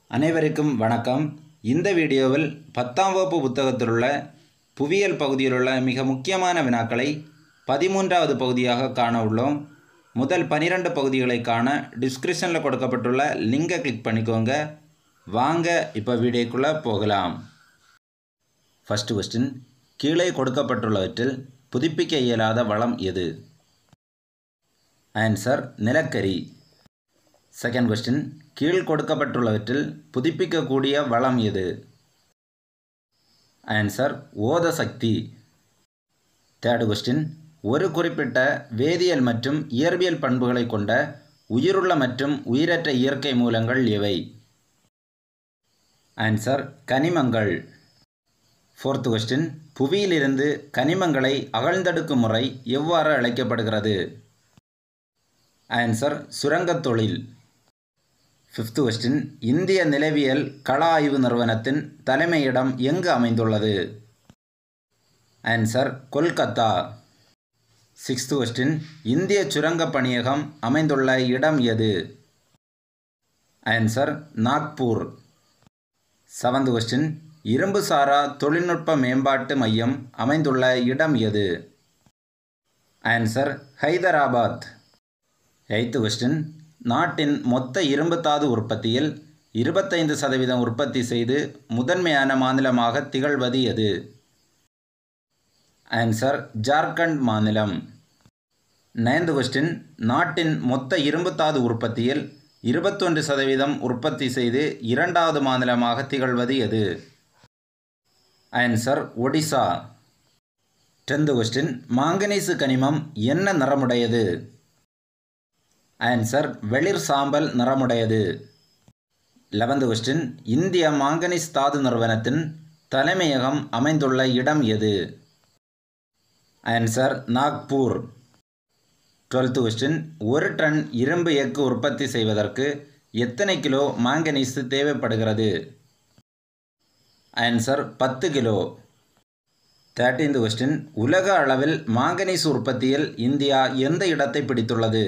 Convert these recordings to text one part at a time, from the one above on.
அனைவருக்கும் வணக்கம் இந்த வீடியோவில் பத்தாம் வகுப்பு புத்தகத்தில் உள்ள புவியியல் பகுதியில் உள்ள மிக முக்கியமான வினாக்களை பதிமூன்றாவது பகுதியாக காண உள்ளோம் முதல் பனிரெண்டு பகுதிகளை காண டிஸ்கிரிப்ஷனில் கொடுக்கப்பட்டுள்ள லிங்கை கிளிக் பண்ணிக்கோங்க வாங்க இப்போ வீடியோக்குள்ளே போகலாம் ஃபஸ்ட்டு கொஸ்டின் கீழே கொடுக்கப்பட்டுள்ளவற்றில் புதுப்பிக்க இயலாத வளம் எது ஆன்சர் நிலக்கரி செகண்ட் கொஸ்டின் கீழ் கொடுக்கப்பட்டுள்ளவற்றில் புதுப்பிக்கக்கூடிய வளம் எது ஆன்சர் ஓத சக்தி தேர்டு கொஸ்டின் ஒரு குறிப்பிட்ட வேதியியல் மற்றும் இயற்பியல் பண்புகளை கொண்ட உயிருள்ள மற்றும் உயிரற்ற இயற்கை மூலங்கள் எவை ஆன்சர் கனிமங்கள் ஃபோர்த் கொஸ்டின் புவியிலிருந்து கனிமங்களை அகழ்ந்தெடுக்கும் முறை எவ்வாறு அழைக்கப்படுகிறது ஆன்சர் சுரங்கத் தொழில் ஃபிஃப்த் கொஸ்டின் இந்திய நிலவியல் கள ஆய்வு நிறுவனத்தின் தலைமையிடம் எங்கு அமைந்துள்ளது ஆன்சர் கொல்கத்தா சிக்ஸ்த் கொஸ்டின் இந்திய சுரங்கப் பணியகம் அமைந்துள்ள இடம் எது ஆன்சர் நாக்பூர் செவன்த் கொஸ்டின் இரும்பு சாரா தொழில்நுட்ப மேம்பாட்டு மையம் அமைந்துள்ள இடம் எது ஆன்சர் ஹைதராபாத் எய்த்து கொஸ்டின் நாட்டின் மொத்த இரும்புத்தாது உற்பத்தியில் இருபத்தைந்து சதவீதம் உற்பத்தி செய்து முதன்மையான மாநிலமாக திகழ்வது எது ஆன்சர் ஜார்க்கண்ட் மாநிலம் நைன்த் கொஸ்டின் நாட்டின் மொத்த இரும்புத்தாது உற்பத்தியில் இருபத்தொன்று சதவீதம் உற்பத்தி செய்து இரண்டாவது மாநிலமாக திகழ்வது எது answer Odisha tenth question manganese கனிமம் என்ன நிறமுடையது ஆன்சர் வெளிர் சாம்பல் நிறமுடையது லெவன்த் கொஸ்டின் இந்திய மாங்கனீஸ் தாது நிறுவனத்தின் தலைமையகம் அமைந்துள்ள இடம் எது ஆன்சர் நாக்பூர் டுவெல்த் கொஸ்டின் ஒரு டன் இரும்பு எஃகு உற்பத்தி செய்வதற்கு எத்தனை கிலோ மாங்கனீஸ் தேவைப்படுகிறது ஆன்சர் பத்து கிலோ தேர்ட்டீன்த் கொஸ்டின் உலக அளவில் மாங்கனீஸ் உற்பத்தியில் இந்தியா எந்த இடத்தை பிடித்துள்ளது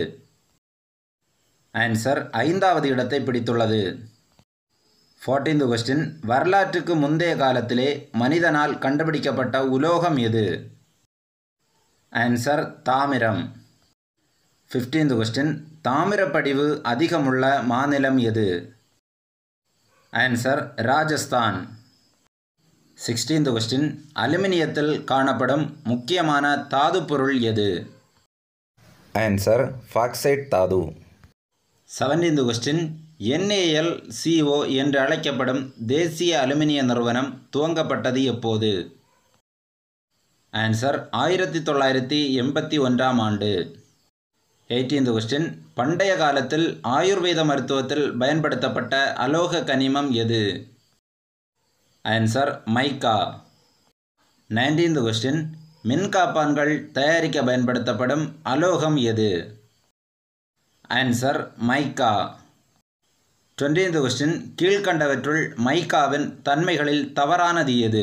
ஆன்சர் ஐந்தாவது இடத்தை பிடித்துள்ளது ஃபோர்டீன்த் கொஸ்டின் வரலாற்றுக்கு முந்தைய காலத்திலே மனிதனால் கண்டுபிடிக்கப்பட்ட உலோகம் எது ஆன்சர் தாமிரம் ஃபிஃப்டீன்த் கொஸ்டின் தாமிரப்படிவு அதிகமுள்ள மாநிலம் எது ஆன்சர் ராஜஸ்தான் சிக்ஸ்டீன்த் கொஸ்டின் அலுமினியத்தில் காணப்படும் முக்கியமான தாது பொருள் எது ஆன்சர் ஃபாக்சைட் தாது செவன்டீன்த் கொஸ்டின் என்ஏஎல் சிஓ என்று அழைக்கப்படும் தேசிய அலுமினிய நிறுவனம் துவங்கப்பட்டது எப்போது ஆன்சர் ஆயிரத்தி தொள்ளாயிரத்தி எண்பத்தி ஒன்றாம் ஆண்டு எயிட்டீன்த் கொஸ்டின் பண்டைய காலத்தில் ஆயுர்வேத மருத்துவத்தில் பயன்படுத்தப்பட்ட அலோக கனிமம் எது ஆன்சர் மைக்கா நைன்டீன்த் கொஸ்டின் மின்காப்பான்கள் தயாரிக்க பயன்படுத்தப்படும் அலோகம் எது ஆன்சர் மைக்கா டுவெண்ட்டீன்த் கொஸ்டின் கீழ்கண்டவற்றுள் மைக்காவின் தன்மைகளில் தவறானது எது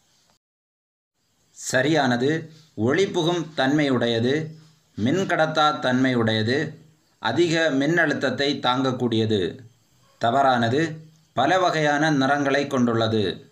சரியானது ஒளிபுகும் தன்மையுடையது மின்கடத்தா தன்மையுடையது அதிக மின்னழுத்தத்தை தாங்கக்கூடியது தவறானது பல வகையான நிறங்களை கொண்டுள்ளது